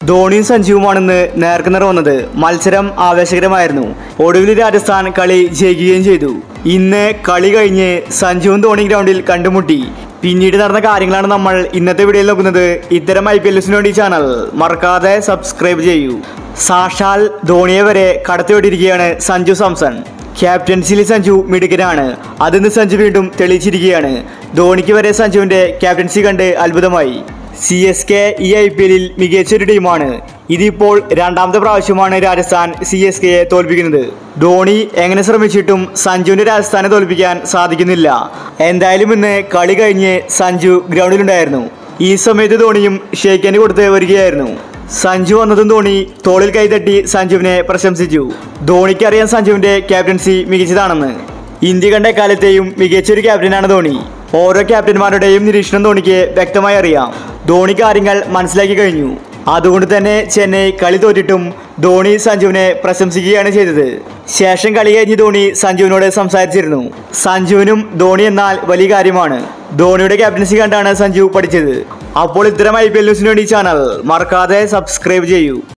ധോണിയും സഞ്ജുവുമാണിന്ന് നേർക്കുനേർ വന്നത് മത്സരം ആവേശകരമായിരുന്നു ഒടുവിൽ രാജസ്ഥാൻ കളി ജയിക്കുകയും ചെയ്തു ഇന്ന് കളി കഴിഞ്ഞ് സഞ്ജുവും ധോണി ഗ്രൗണ്ടിൽ കണ്ടുമുട്ടി പിന്നീട് നടന്ന കാര്യങ്ങളാണ് നമ്മൾ ഇന്നത്തെ വീഡിയോയിൽ നോക്കുന്നത് ഇത്തരം ഐ പി എൽ ന്യൂസിന് വേണ്ടി ചാനൽ മറക്കാതെ സബ്സ്ക്രൈബ് ചെയ്യൂ സാക്ഷാൽ ധോണിയെ വരെ കടത്തിവിട്ടിരിക്കുകയാണ് സഞ്ജു സാംസൺ ക്യാപ്റ്റൻസിൽ സഞ്ജു മിടുക്കനാണ് അതിന്ന് സഞ്ജു വീണ്ടും തെളിയിച്ചിരിക്കുകയാണ് ധോണിക്ക് വരെ സഞ്ജുവിന്റെ ക്യാപ്റ്റൻസി കണ്ട് അത്ഭുതമായി സി എസ് കെ ഈ ഐ പി എല്ലിൽ മികച്ചൊരു ടീമാണ് ഇതിപ്പോൾ രണ്ടാമത്തെ പ്രാവശ്യമാണ് രാജസ്ഥാൻ സി എസ് കെയെ തോൽപ്പിക്കുന്നത് ധോണി എങ്ങനെ ശ്രമിച്ചിട്ടും സഞ്ജുവിന്റെ രാജസ്ഥാനെ തോൽപ്പിക്കാൻ സാധിക്കുന്നില്ല എന്തായാലും ഇന്ന് കളി കഴിഞ്ഞ് സഞ്ജു ഗ്രൗണ്ടിലുണ്ടായിരുന്നു ഈ സമയത്ത് ധോണിയും ഷേക്കൻഡ് കൊടുത്ത് വരികയായിരുന്നു സഞ്ജു വന്നതും ധോണി തോളിൽ കൈതട്ടി സഞ്ജുവിനെ പ്രശംസിച്ചു ധോണിക്കറിയാം സഞ്ജുവിന്റെ ക്യാപ്റ്റൻസി മികച്ചതാണെന്ന് ഇന്ത്യ കണ്ട കാലത്തെയും മികച്ചൊരു ക്യാപ്റ്റനാണ് ധോണി ഓരോ ക്യാപ്റ്റന്മാരുടെയും നിരീക്ഷണം ധോണിക്ക് വ്യക്തമായി അറിയാം ധോണി കാര്യങ്ങൾ മനസ്സിലാക്കി കഴിഞ്ഞു അതുകൊണ്ട് തന്നെ ചെന്നൈ കളി തോറ്റിട്ടും ധോണി സഞ്ജുവിനെ പ്രശംസിക്കുകയാണ് ചെയ്തത് ശേഷം കളി കഴിഞ്ഞ് ധോണി സഞ്ജുവിനോട് സംസാരിച്ചിരുന്നു സഞ്ജുവിനും ധോണി എന്നാൽ വലിയ കാര്യമാണ് ധോണിയുടെ ക്യാപ്റ്റൻസി കണ്ടാണ് സഞ്ജു പഠിച്ചത് അപ്പോൾ ഇത്തരം ഐ പി എൽ ന്യൂസിന് വേണ്ടി ചാനൽ മറക്കാതെ സബ്സ്ക്രൈബ് ചെയ്യൂ